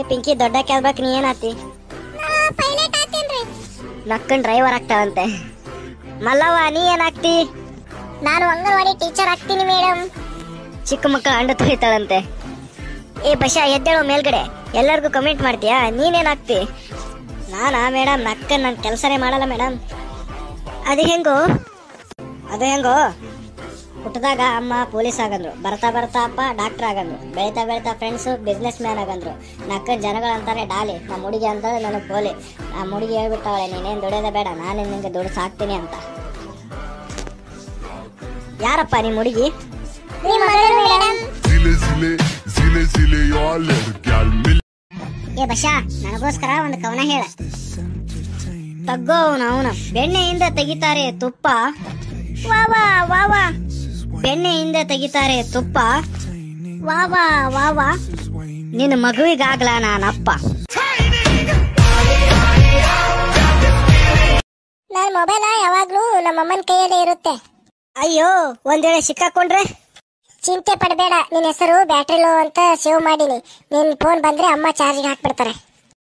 ಏ ಪಿಂಕಿ ದೊಡ್ಡ ಕೇಳ್ಬೇಕು ನೀ ಏನಾತಿ ಪೈಲಟ್ ಆತೇನ್ರಿ ನಕ್ಕನ್ ಡ್ರೈವರ್ ಆಗ್ತಾಳಂತೆ ಮಲ್ಲವ್ವ ನೀ ಏನಾಗ್ತಿ ನಾನು ಅಂಗನವಾಡಿ ಟೀಚರ್ ಆಗ್ತೀನಿ ಮೇಡಮ್ ಚಿಕ್ಕ ಮಕ್ಕಳ ಅಂಡ ತೊಳಿತಾಳಂತೆ ಏ ಬಶ ಎದ್ದೇಳು ಮೇಲ್ಗಡೆ ಎಲ್ಲರಿಗೂ ಕಮೆಂಟ್ ಮಾಡ್ತೀಯಾ ನೀನೇನಾಗ್ತಿ ನಾನಾ ಮೇಡಮ್ ನಕ್ಕ ನನ್ನ ಕೆಲಸನೇ ಮಾಡಲ್ಲ ಮೇಡಮ್ ಅದು ಹೆಂಗೋ ಅದು ಹೆಂಗೋ ಹುಟ್ಟಿದಾಗ ಅಮ್ಮ ಪೊಲೀಸ್ ಆಗಂದ್ರು ಬರ್ತಾ ಬರ್ತಾ ಅಪ್ಪ ಡಾಕ್ಟರ್ ಆಗಂದ್ರು ಬೆಳೀತಾ ಬೆಳೀತಾ ಫ್ರೆಂಡ್ಸು ಬಿಸ್ನೆಸ್ ಮ್ಯಾನ್ ಆಗಂದ್ರು ನಕ್ಕನ್ ಜನಗಳು ಅಂತಾರೆ ಡಾಲಿ ನಮ್ಮ ಹುಡುಗಿ ಅಂತಾಳೆ ನನಗೆ ಪೋಲಿ ನಮ್ಮ ಹುಡುಗಿ ಹೇಳ್ಬಿಟ್ಟವಳೆ ನೀನೇನು ದುಡಿಯೋದೇ ಬೇಡ ನಾನೇ ನಿಂಗೆ ದುಡ್ಡು ಸಾಕ್ತೀನಿ ಅಂತ ಯಾರಪ್ಪ ನಿಮ್ಮ ಹುಡುಗಿ ನಿಮ್ಮ ಮಗಳು madam Zile, zile, zile, zile, eu alerg al mil ಏ ಬಶಾ ನನಗೋಸ್ಕರ ಒಂದು ಕವನ ಹೇಳ ತಗ್ಗೋ ಅವನು ಅವನ ಬೆಣ್ಣೆಯಿಂದ ತೆಗಿತಾರೆ ತುಪ್ಪ ವಾವಾ ವಾವಾ ಬೆಣ್ಣೆಯಿಂದ ತೆಗಿತಾರೆ ತುಪ್ಪ ವಾವಾ ವಾವಾ ನಿನ್ನ ಮಗುವಿಗಾಗ್ಲ ನಾನಪ್ಪ ನನ್ನ ಮೊಬೈಲ್ ಯಾವಾಗ್ಲೂ ನಮ್ಮ ಅಮ್ಮನ ಕೈಯಲ್ಲೇ ಇರುತ್ತೆ ಅಯ್ಯೋ ಒಂದ್ ವೇಳೆ ಸಿಕ್ಕಾಕೊಂಡ್ರೆ ಚಿಂತೆ ಪಡಬೇಡ ನಿನ್ನ ಹೆಸರು ಬ್ಯಾಟ್ರಿ ಲೋ ಅಂತ ಸೇವ್ ಮಾಡೀನಿ ನಿನ್ ಫೋನ್ ಬಂದ್ರೆ ಅಮ್ಮ ಚಾರ್ಜಿಗೆ ಹಾಕ್ಬಿಡ್ತಾರೆ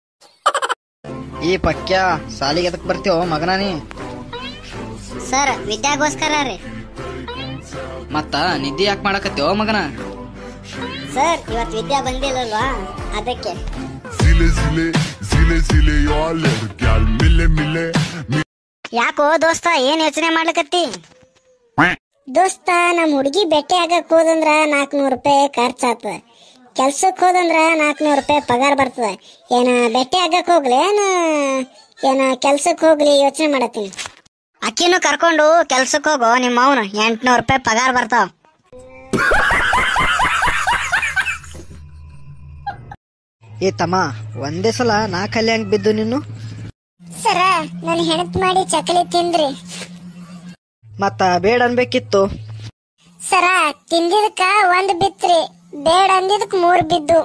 ಈ ಪಕ್ಯ ಸಾಲಿಗೆ ಎದಕ್ ಬರ್ತೀವೋ ಮಗನ ನೀ ಸರ್ ವಿದ್ಯಾಗೋಸ್ಕರ ರೀ ಮತ್ತ ನಿದ್ದೆ ಯಾಕೆ ಮಾಡಕತ್ತೀವೋ ಮಗನ ಸರ್ ಇವತ್ತು ವಿದ್ಯಾ ಬಂದಿಲ್ಲಲ್ವಾ ಅದಕ್ಕೆ Zile, zile, zile, zile, eu alerg al mile, mile, mile ಯಾಕೋ ದೋಸ್ತ ಏನ್ ಯೋಚನೆ ಮಾಡ್ಲಕತ್ತಿ ದೋಸ್ತ ನಮ್ಮ ಹುಡುಗಿ ಭೇಟಿ ಆಗಕ್ ಹೋದಂದ್ರ ನಾಲ್ಕನೂರು ರೂಪಾಯಿ ಖರ್ಚಾಗ್ತದ ಕೆಲ್ಸಕ್ಕೆ ಹೋದಂದ್ರ ನಾಲ್ಕನೂರು ರೂಪಾಯಿ ಪಗಾರ ಬರ್ತದ ಏನ ಭೇಟಿ ಆಗಕ್ ಹೋಗ್ಲಿ ಏನ ಏನ ಕೆಲ್ಸಕ್ಕೆ ಹೋಗ್ಲಿ ಯೋಚನೆ ಮಾಡತ್ತೀನಿ ಅಕ್ಕಿನೂ ಕರ್ಕೊಂಡು ಕೆಲ್ಸಕ್ಕೆ ಹೋಗೋ ನಿಮ್ಮ ಅವನು ಎಂಟ್ನೂರು ರೂಪಾಯಿ ಪಗಾರ ಬರ್ತಾವ ಏ ತಮ್ಮ ಒಂದೇ ಸಲ ನಾ ಕಲ್ಯಾಂಗ್ ಬಿದ್ದು ನೀನು ಸರ ನನ್ನ ಹೆಣತ್ ಮಾಡಿ ಚಕಲಿ ತಿಂದ್ರಿ ಮತ್ತ ಬೇಡ ಅನ್ಬೇಕಿತ್ತು ಸರ ತಿಂದಿದ್ಕ ಒಂದ್ ಬಿತ್ರಿ ಬೇಡ ಅಂದಿದ್ಕ ಮೂರ್ ಬಿದ್ದು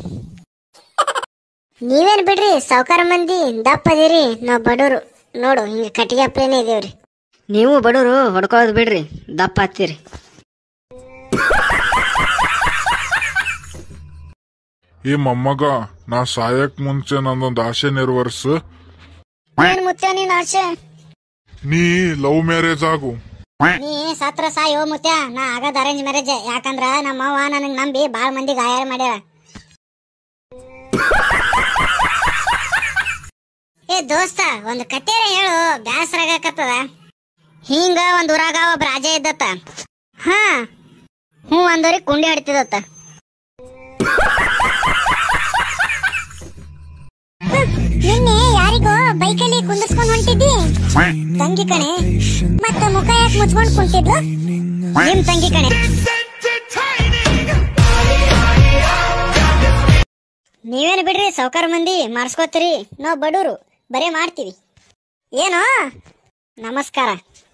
ನೀವೇನ್ ಬಿಡ್ರಿ ಸಾವ್ಕಾರ ಮಂದಿ ದಪ್ಪದಿರಿ ನಾವ್ ಬಡವರು ನೋಡು ಹಿಂಗ ಕಟ್ಟಿಗೆ ಅಪ್ಲೇನೆ ಇದೀವ್ರಿ ನೀವು ಬಡವರು ಹೊಡ್ಕೊಳ್ಳೋದು ಬಿಡ್ರಿ ದಪ್ಪ ಹತ್ತೀರಿ ಏ ಮೊಮ್ಮಗ ನಾ ಸಾಯಕ್ ಮುಂಚೆ ನಂದೊಂದು ಆಸೆ ನೆರವೇರ್ಸು ಏನ್ ಮುತ್ಯ ನೀನ್ ಆಸೆ ನೀ ಲವ್ ಮ್ಯಾರೇಜ್ ಆಗು ನೀ ಸತ್ರ ಸಾಯೋ ಮುತ್ಯ ನಾ ಆಗದ ಅರೇಂಜ್ ಮ್ಯಾರೇಜ್ ಯಾಕಂದ್ರ ನಮ್ಮ ಅವ್ವ ನನಗ್ ನಂಬಿ ಬಾಳ್ ಮಂದಿ ಗಾಯ ಮಾಡ್ಯಾಳ ಏ ದೋಸ್ತ ಒಂದ್ ಕತೆ ಹೇಳು ಬ್ಯಾಸರಾಗಕತ್ತದ ಹಿಂಗ ಒಂದ್ ಊರಾಗ ಒಬ್ಬ ರಾಜ ಇದ್ದತ್ತ ಹಾ ಹ್ಞೂ ಅಂದವ್ರಿಗೆ ಕುಂಡಿ ಹೊಡಿತಿದತ್ತ ನಿನ್ನೆ ಯಾರಿಗೋ ಬೈಕಲ್ಲಿ ಕುಂದಿರ್ಸ್ಕೊಂಡ್ ಹೊಂಟಿದ್ದಿ ತಂಗಿ ಕಣೆ ಮತ್ತ ಮುಖ ಯಾಕೆ ಮುಚ್ಕೊಂಡ್ ಕುಂತಿದ್ಲು ನಿಮ್ ತಂಗಿ ಕಣೆ ನೀವೇನು ಬಿಡ್ರಿ ಸಾವ್ಕಾರ ಮಂದಿ ಮಾರ್ಸ್ಕೋತೀರಿ ನಾವ್ ಬಡೂರು ಬರೇ ಮಾಡ್ತೀವಿ ಏನು ನಮಸ್ಕಾರ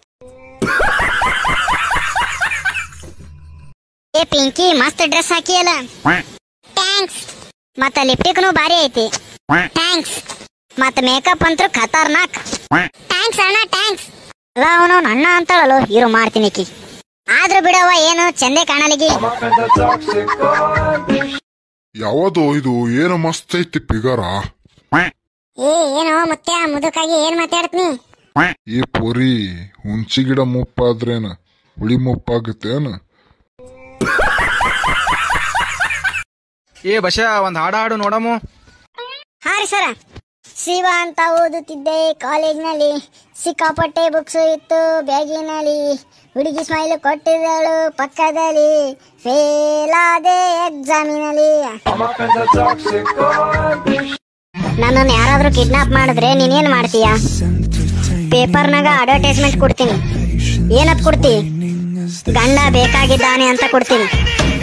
ಏ ಪಿಂಕಿ ಮಸ್ತ್ ಡ್ರೆಸ್ ಹಾಕಿಯಲ್ಲ ಥ್ಯಾಂಕ್ಸ್ ಮತ್ತ ಲಿಪ್ಟಿಕ್ನು ಭಾರಿ ಐತಿ ಥ್ಯಾಂಕ್ಸ್ ಮತ್ತ ಮೇಕಪ್ ಅಂತೂ ಖತರ್ನಾಕ್ ಥ್ಯಾಂಕ್ಸ್ ಅಣ್ಣ ಥ್ಯಾಂಕ್ಸ್ ಅಲ್ಲ ಅವನು ಅಣ್ಣ ಅಂತಾಳಲ್ಲ ಇರು ಮಾಡ್ತೀನಿ ಕಿ ಆದ್ರೂ ಬಿಡವ ಏನು ಚಂದೆ ಕಾಣಲಿಗಿ ಯಾವದು ಇದು ಏನು ಮಸ್ತ್ ಐತಿ ಪಿಗರ ಏ ಏನೋ ಮುತ್ಯ ಮುದುಕಾಗಿ ಏನ್ ಮಾತಾಡ್ತೀನಿ ಈ ಪೊರಿ ಹುಂಚಿ ಗಿಡ ಮುಪ್ಪಾದ್ರೇನ ಹುಳಿ ಮುಪ್ಪಾಗತ್ತೇನ ಏ ಬಶ ಒಂದ್ ಹಾಡ ಹಾಡು ನೋಡಮು ಹಾ ರೀ ಸರ ಶಿವ ಅಂತ ಓದುತ್ತಿದ್ದೆ ಕಾಲೇಜ್ನಲ್ಲಿ ಸಿಕ್ಕಾಪಟ್ಟೆ ಬುಕ್ಸ್ ಇತ್ತು ಬ್ಯಾಗಿನಲ್ಲಿ ಹುಡುಗಿ ಸ್ಮೈಲ್ ಕೊಟ್ಟಿದ್ದಳು ಪಕ್ಕದಲ್ಲಿ ಫೇಲ್ ಆದೆ ಎಕ್ಸಾಮಿನಲ್ಲಿ ನನ್ನನ್ನು ಯಾರಾದ್ರೂ ಕಿಡ್ನಾಪ್ ಮಾಡಿದ್ರೆ ನೀನೇನ್ ಮಾಡ್ತೀಯ ಪೇಪರ್ನಾಗ ಅಡ್ವರ್ಟೈಸ್ಮೆಂಟ್ ಕೊಡ್ತೀನಿ ಏನತ್ ಕೊಡ್ತಿ ಗಂಡ ಬೇಕಾಗಿದ್ದಾನೆ ಅಂತ ಕೊಡ್ತೀನಿ